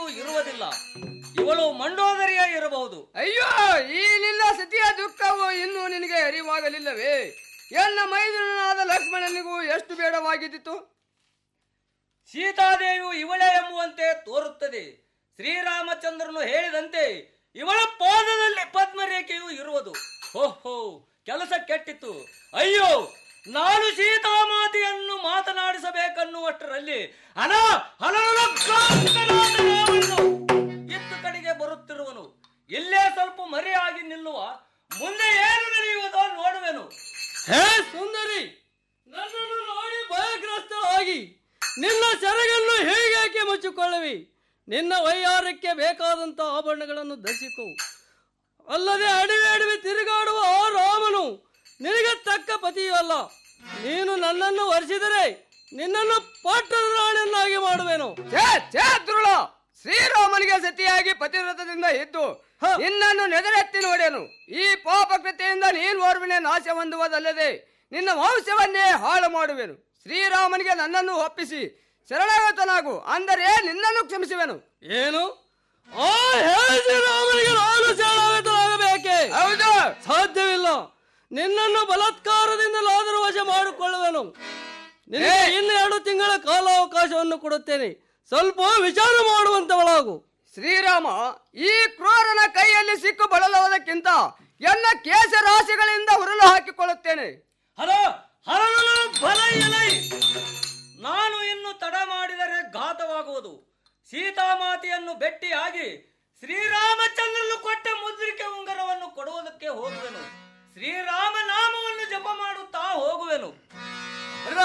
ಸೀತಾಮಾತೆಯು ಇರುವುದಿಲ್ಲ ಇವಳು ಮಂಡೋದರಿಯ ಇರಬಹುದು ಅಯ್ಯೋ ಈ ನಿನ್ನ ಸತಿಯ ದುಃಖವು ಇನ್ನೂ ನಿನಗೆ ಅರಿವಾಗಲಿಲ್ಲವೇ ಎನ್ನ ಮೈದುನನಾದ ಲಕ್ಷ್ಮಣನಿಗೂ ಎಷ್ಟು ಬೇಡವಾಗಿದ್ದಿತು ಸೀತಾದೇವಿಯು ಇವಳೇ ಎಂಬುವಂತೆ ತೋರುತ್ತದೆ ಶ್ರೀರಾಮಚಂದ್ರನು ಹೇಳಿದಂತೆ ಇವಳ ಪಾದದಲ್ಲಿ ಪದ್ಮರೇಖೆಯು ಇರುವುದು ಓಹೋ ಕೆಲಸ ಕೆಟ್ಟಿತ್ತು ಅಯ್ಯೋ ನಾನು ಸೀತಾಮಾತೆಯನ್ನು ಮಾತನಾಡಿಸಬೇಕನ್ನುವಷ್ಟರಲ್ಲಿ ಅನ ಇತ್ತು ಕಡೆಗೆ ಬರುತ್ತಿರುವನು ಇಲ್ಲೇ ಸ್ವಲ್ಪ ಮರೆಯಾಗಿ ನಿಲ್ಲುವ ಮುಂದೆ ಏನು ನಡೆಯುವುದೋ ನೋಡುವೆನು ಹೇ ಸುಂದರಿ ನನ್ನನ್ನು ನೋಡಿ ಭಯಗ್ರಸ್ತವಾಗಿ ನಿನ್ನ ಸೆರಗನ್ನು ಹೇಗೇಕೆ ಮುಚ್ಚಿಕೊಳ್ಳುವಿ ನಿನ್ನ ವೈಯಾರಕ್ಕೆ ಬೇಕಾದಂತ ಆಭರಣಗಳನ್ನು ಧರಿಸಿಕೋ ಅಲ್ಲದೆ ಅಡವಿ ಅಡವಿ ತಿರುಗಾಡುವ ಆ ರಾಮನು ನಿನಗೆ ತಕ್ಕ ಪತಿಯೂ ಅಲ್ಲ ನೀನು ನನ್ನನ್ನು ವರಿಸಿದರೆ ನಿನ್ನನ್ನು ಪಟ್ಟದ ರಾಣಿಯನ್ನಾಗಿ ಮಾಡುವೆನು ಛೇ ಛೇ ದುರುಳ ಶ್ರೀರಾಮನಿಗೆ ಸತಿಯಾಗಿ ಪತಿವ್ರತದಿಂದ ಇದ್ದು ನಿನ್ನನ್ನು ನೆದರೆತ್ತಿ ನೋಡೆನು ಈ ಪಾಪ ಕೃತಿಯಿಂದ ನೀನು ಓರ್ವಿನ ನಾಶ ಹೊಂದುವುದಲ್ಲದೆ ನಿನ್ನ ವಂಶವನ್ನೇ ಹಾಳು ಮಾಡುವೆನು ಶ್ರೀರಾಮನಿಗೆ ನನ್ನನ್ನು ಒಪ್ಪಿಸಿ ಶರಣಾಗತನಾಗು ಅಂದರೆ ನಿನ್ನನ್ನು ಕ್ಷಮಿಸುವೆನು ಏನು ಆ ಹೇಳಿ ರಾಮನಿಗೆ ನಾನು ಶರಣಾಗತನಾಗಬೇಕೆ ಹೌದು ಸಾಧ್ಯವಿಲ್ಲ ನಿನ್ನನ್ನು ಬಲಾತ್ಕಾರದಿಂದಲಾದರೂ ವಶ ಮಾಡಿಕೊಳ್ಳುವೆನು ನಿನಗೆ ಇನ್ನು ಎರಡು ತಿಂಗಳ ಕಾಲಾವಕಾಶವನ್ನು ಕೊಡುತ್ತೇನೆ ಸ್ವಲ್ಪ ವಿಚಾರ ಮಾಡುವಂತವಳಾಗು ಶ್ರೀರಾಮ ಈ ಕ್ರೂರನ ಕೈಯಲ್ಲಿ ಸಿಕ್ಕು ಬಳಲುವುದಕ್ಕಿಂತ ಎನ್ನ ಕೇಶ ರಾಶಿಗಳಿಂದ ಉರುಳು ಹಾಕಿಕೊಳ್ಳುತ್ತೇನೆ ಹಲೋ ಹಲೋ ಬಲ ಎಲೈ ನಾನು ಇನ್ನು ತಡ ಮಾಡಿದರೆ ಘಾತವಾಗುವುದು ಸೀತಾಮಾತೆಯನ್ನು ಭೆಟ್ಟಿಯಾಗಿ ಶ್ರೀರಾಮಚಂದ್ರನು ಕೊಟ್ಟ ಮುದ್ರಿಕೆ ಉಂಗರವನ್ನು ಕೊಡುವುದಕ್ಕೆ ಹೋಗುವೆನು ಶ್ರೀರಾಮ ನಾಮವನ್ನು ಜಪ ಮಾಡುತ್ತಾ ಹೋಗುವೆನು